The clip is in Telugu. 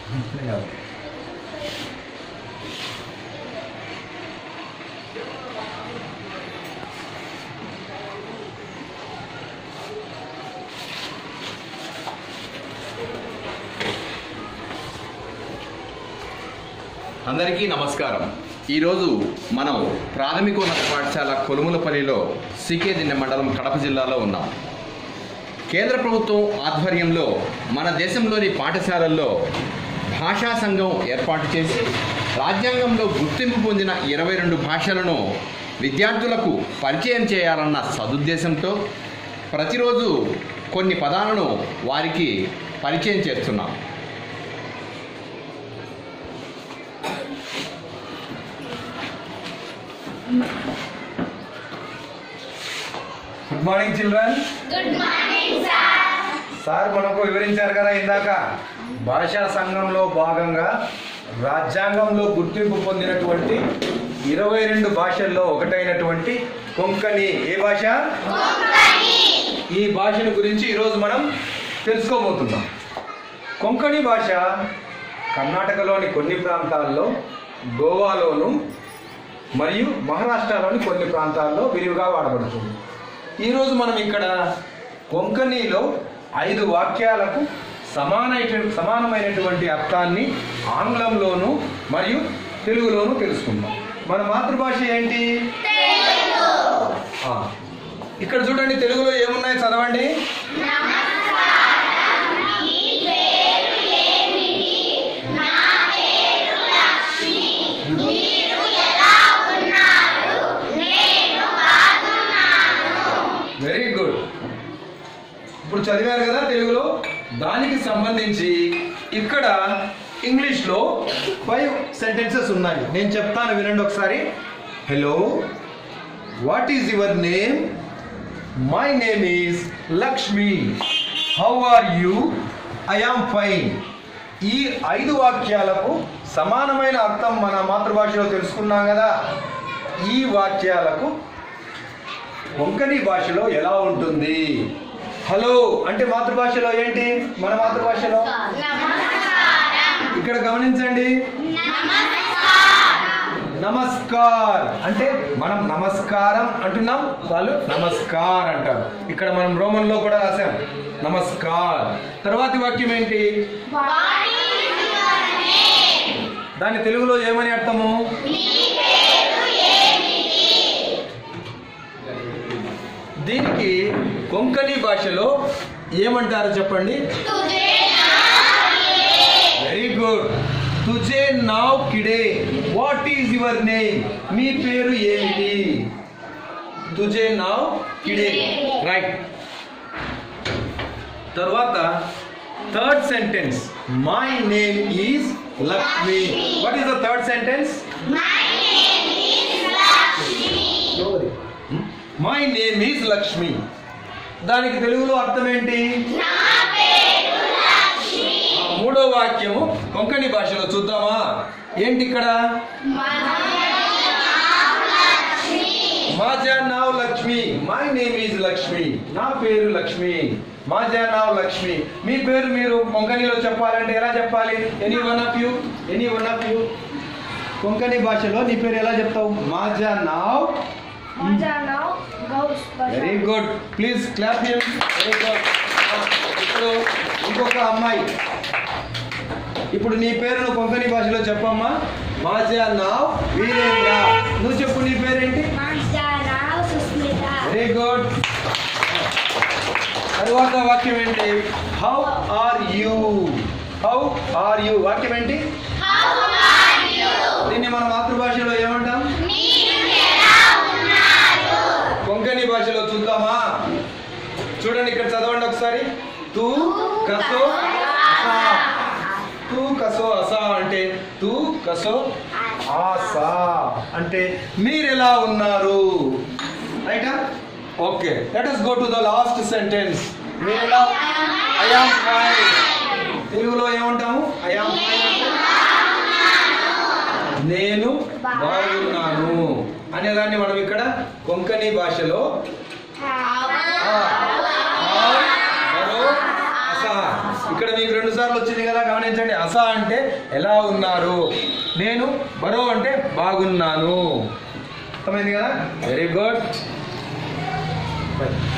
అందరికీ నమస్కారం ఈరోజు మనం ప్రాథమికోన్నత పాఠశాల కొలుములపల్లిలో సికే దిన్నె మండలం కడప జిల్లాలో ఉన్నాం కేంద్ర ప్రభుత్వం ఆధ్వర్యంలో మన దేశంలోని పాఠశాలల్లో భాషా సంఘం ఏర్పాటు చేసి రాజ్యాంగంలో గుర్తింపు పొందిన ఇరవై రెండు భాషలను విద్యార్థులకు పరిచయం చేయాలన్న సదుద్దేశంతో ప్రతిరోజు కొన్ని పదాలను వారికి పరిచయం చేస్తున్నాం good morning children good morning sir sir మనకు వివరించారు కదా ఇందాక భాషా సంఘంలో భాగంగా రాజ్యాంగంలో గుర్తింపు పొందినటువంటి ఇరవై రెండు భాషల్లో ఒకటైనటువంటి కొంకణి ఏ భాష ఈ భాషను గురించి ఈరోజు మనం తెలుసుకోబోతున్నాం కొంకణి భాష కర్ణాటకలోని కొన్ని ప్రాంతాల్లో గోవాలోను మరియు మహారాష్ట్రలోని కొన్ని ప్రాంతాల్లో విరివిగా వాడబడుతుంది ఈరోజు మనం ఇక్కడ కొంకణిలో ఐదు వాక్యాలకు సమానైన సమానమైనటువంటి అర్థాన్ని ఆంగ్లంలోను మరియు తెలుగులోను తెలుసుకుందాం మన మాతృభాష ఏంటి ఆ, ఇక్కడ చూడండి తెలుగులో ఏమున్నాయి చదవండి వెరీ గుడ్ ఇప్పుడు చదివారు కదా తెలుగులో దానికి సంబంధించి ఇక్కడ ఇంగ్లీష్లో ఫైవ్ సెంటెన్సెస్ ఉన్నాయి నేను చెప్తాను వినండి ఒకసారి hello what is your name my name is Lakshmi how are you I am fine ఈ ఐదు వాక్యాలకు సమానమైన అర్థం మన మాతృభాషలో తెలుసుకున్నాం కదా ఈ వాక్యాలకు కొంకణి భాషలో ఎలా ఉంటుంది హలో అంటే మాతృభాషలో ఏంటి మన మాతృభాషలో ఇక్కడ గమనించండి నమస్కార్ అంటే మనం నమస్కారం అంటున్నాం వాళ్ళు నమస్కార్ అంటారు ఇక్కడ మనం రోమన్ లో కూడా రాసాం నమస్కార్ తర్వాతి వాక్యం ఏంటి దాని తెలుగులో ఏమని అర్థము దీనికి కొంకణి భాషలో ఏమంటారో చెప్పండి వెరీ గుడ్ తుజే నావ్ కిడే వాట్ ఈజ్ యువర్ నేమ్ మీ పేరు ఏమిటి తుజే నావ్ కిడే రైట్ తర్వాత third sentence my name is Lakshmi what is the third sentence my name is Lakshmi దానికి తెలుగులో అర్థం ఏంటి ఆ మూడో వాక్యము కొంకణి భాషలో చూద్దామా ఏంటి ఇక్కడ మాజా నావ్ Lakshmi my name is Lakshmi నా పేరు లక్ష్మి మాజా నావ్ లక్ష్మి మీ పేరు మీరు కొంకణిలో చెప్పాలంటే ఎలా చెప్పాలి any one of you any one of you Konkani భాషలో నీ పేరు ఎలా చెప్తావు మాజా నావ్ very good please clap him very good ఇప్పుడు ఇంకొక అమ్మాయి ఇప్పుడు నీ పేరు నువ్వు కొంకణి భాషలో చెప్పమ్మా మాజా నావ్ వీరేంద్ర నువ్వు చెప్పు నీ పేరేంటి వెరీ గుడ్ తరువాత వాక్యం ఏంటి how are you how are you వాక్యం ఏంటి దీన్ని మన మాతృభాషలో ఏమంటాం కొంకణి భాషలో చూద్దామా చూడండి ఇక్కడ చదవండి ఒకసారి తూ కసో అసా తూ కసో అసా అంటే తూ కసో ఆసా అంటే మీరు ఎలా ఉన్నారు రైటా okay let us go to the last sentence మీరు ఎలా ఐ యామ్ ఫైన్ తెలుగులో ఏమంటాము ఐ యామ్ ఫైన్ అంటే నేను బాగున్నాను అనేదాన్ని మనం ఇక్కడ కొంకణి భాషలో ఆ, ఆ, మరో అస ఇక్కడ మీకు రెండు సార్లు వచ్చింది కదా గమనించండి అస అంటే ఎలా ఉన్నారు నేను బరో అంటే బాగున్నాను అర్థమైంది కదా వెరీ గుడ్